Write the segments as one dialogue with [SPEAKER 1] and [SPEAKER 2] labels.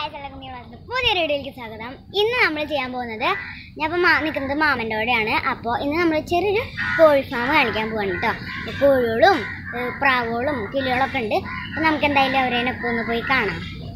[SPEAKER 1] guys എല്ലാവർക്കും ഞങ്ങളുടെ പുതിയ വീഡിയോയിലേക്ക് സ്വാഗതം ഇന്ന് നമ്മൾ ചെയ്യാൻ പോകുന്നത് ഞാൻ ഇപ്പോൾ മാ നിൽക്കുന്നത് മാമൻ്റെ കൂടെയാണ് അപ്പോൾ ഇന്ന് നമ്മൾ ചെറിയൊരു കോഴി ഫാം കാണിക്കാൻ പോവാണ് കേട്ടോ അപ്പോൾ കോഴികളും ഏഹ് പ്രാവുകളും കിളികളൊക്കെ ഉണ്ട് അപ്പോൾ നമുക്ക് എന്തായാലും അവരേനൊക്കെ ഒന്ന് പോയി കാണാം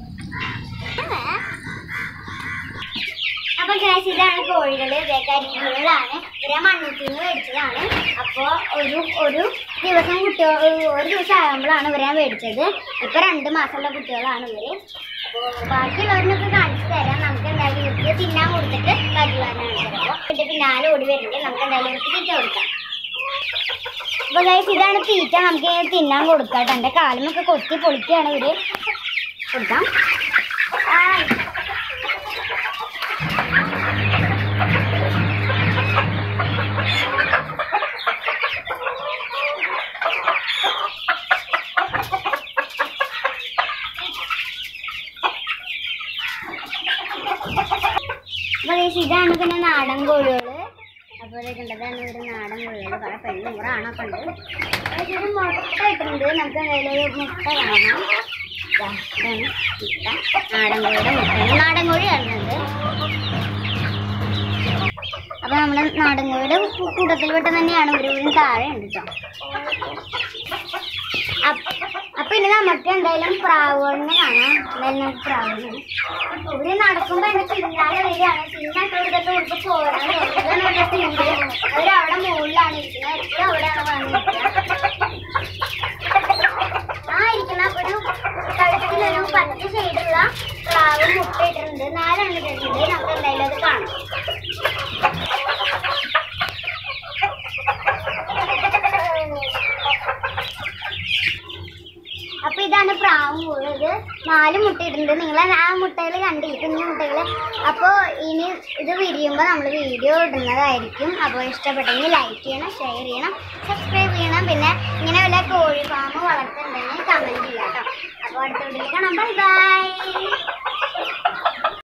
[SPEAKER 1] അപ്പോൾ ഗായ്സ് ഇതാണ് കോഴികൾ കരിക്കുകളാണ് ഇവരെ മണ്ണൂറ്റിൽ നിന്ന് മേടിച്ചതാണ് അപ്പോൾ ഒരു ഒരു ദിവസം കുട്ടികൾ ഒരു ദിവസം ആകുമ്പോഴാണ് ഇവരെ മേടിച്ചത് ഇപ്പോൾ രണ്ട് മാസമുള്ള കുട്ടികളാണ് ഇവർ അപ്പോൾ ബാക്കിയുള്ളവരിനൊക്കെ കാണിച്ചു തരാം നമുക്ക് എന്തായാലും ഇവർക്ക് തിന്നാൻ കൊടുത്തിട്ട് ബാക്കിയുള്ളവരെ കാണിച്ചു തരാം അപ്പോൾ ഇതിൻ്റെ പിന്നാലെ ഓടി വരുന്നുണ്ട് നമുക്ക് എന്തായാലും ഇവർക്ക് തീറ്റ കൊടുക്കാം അപ്പോൾ ഗൈസ് ഇതാണ് തീറ്റ നമുക്ക് തിന്നാൻ കൊടുക്കാം കേട്ടോ എൻ്റെ കാലുമൊക്കെ കൊത്തി പൊളിക്കുകയാണ് ഇവർ കൊടുക്കാം ആ അപ്പോൾ guys, ഇതാണ് പിന്നെ നാടൻ കോഴികൾ അപ്പോൾ കണ്ടതാണ് ഒരു നാടൻ കോഴികൾ കുറെ പെണ്ണും കുറെ ആണൊക്കെ ഉണ്ട് guys, ഇത് മുട്ട ഇട്ടിട്ടുണ്ട് നമുക്ക് എന്തായാലും ഒരു മുട്ട കാണാം ദാ, ഇതാണ് മുട്ട നാടൻ കോഴിയുടെ മുട്ടയാണ് നാടൻ കോഴി കാണുന്നുണ്ട് അപ്പോൾ നമ്മുടെ നാടൻ കോഴിയുടെ കൂ- കൂട്ടത്തിൽപ്പെട്ട തന്നെയാണ് ഒരു വീടും താഴെ ഉണ്ട് കേട്ടോ അപ്പൊ ഇനി നമുക്ക് എന്തായാലും പ്രാവുകളിനെ കാണാം എന്തായാലും നമുക്ക് പ്രാവുകൾ ഇവര് നടക്കുമ്പോ എന്റെ പിന്നാലെ വരികയാണ് തിന്നാട്ട് കൊടുത്തിട്ട് കൊടുത്ത് പോരാൻ അവരവിടെ മുകളിലാണ് ഇരിക്കുന്നത് എപ്പോഴും അവിടെയാണ് വന്നിരിക്കുന്നത് ആ ഇരിക്കുന്ന ഒരു കഴുത്തിലൊരു പച്ച ഷെയ്ഡുള്ള പ്രാവ് മുട്ടയിട്ടിട്ടുണ്ട് നാലെണ്ണം ഇട്ടിട്ടുണ്ട് നമുക്ക് എന്തായാലും അത് കാണാം അപ്പൊ ഇതാണ് പ്രാവും കൂടത് നാല് മുട്ടയിട്ടുണ്ട് നിങ്ങൾ ആ മുട്ടകൾ കണ്ടില്ല കുഞ്ഞു മുട്ടകൾ അപ്പോൾ ഇനി ഇത് വിരിയുമ്പോൾ നമ്മൾ വീഡിയോ ഇടുന്നതായിരിക്കും അപ്പോൾ ഇഷ്ടപ്പെട്ടെങ്കിൽ ലൈക്ക് ചെയ്യണം ഷെയർ ചെയ്യണം സബ്സ്ക്രൈബ് ചെയ്യണം പിന്നെ ഇങ്ങനെ വല്ല കോഴി ഫാം വളർത്തുന്നുണ്ടെങ്കിൽ കമൻറ്റ് ചെയ്യാം കേട്ടോ അപ്പോൾ അടുത്ത വീഡിയോയിൽ കാണാം ബൈ ബൈ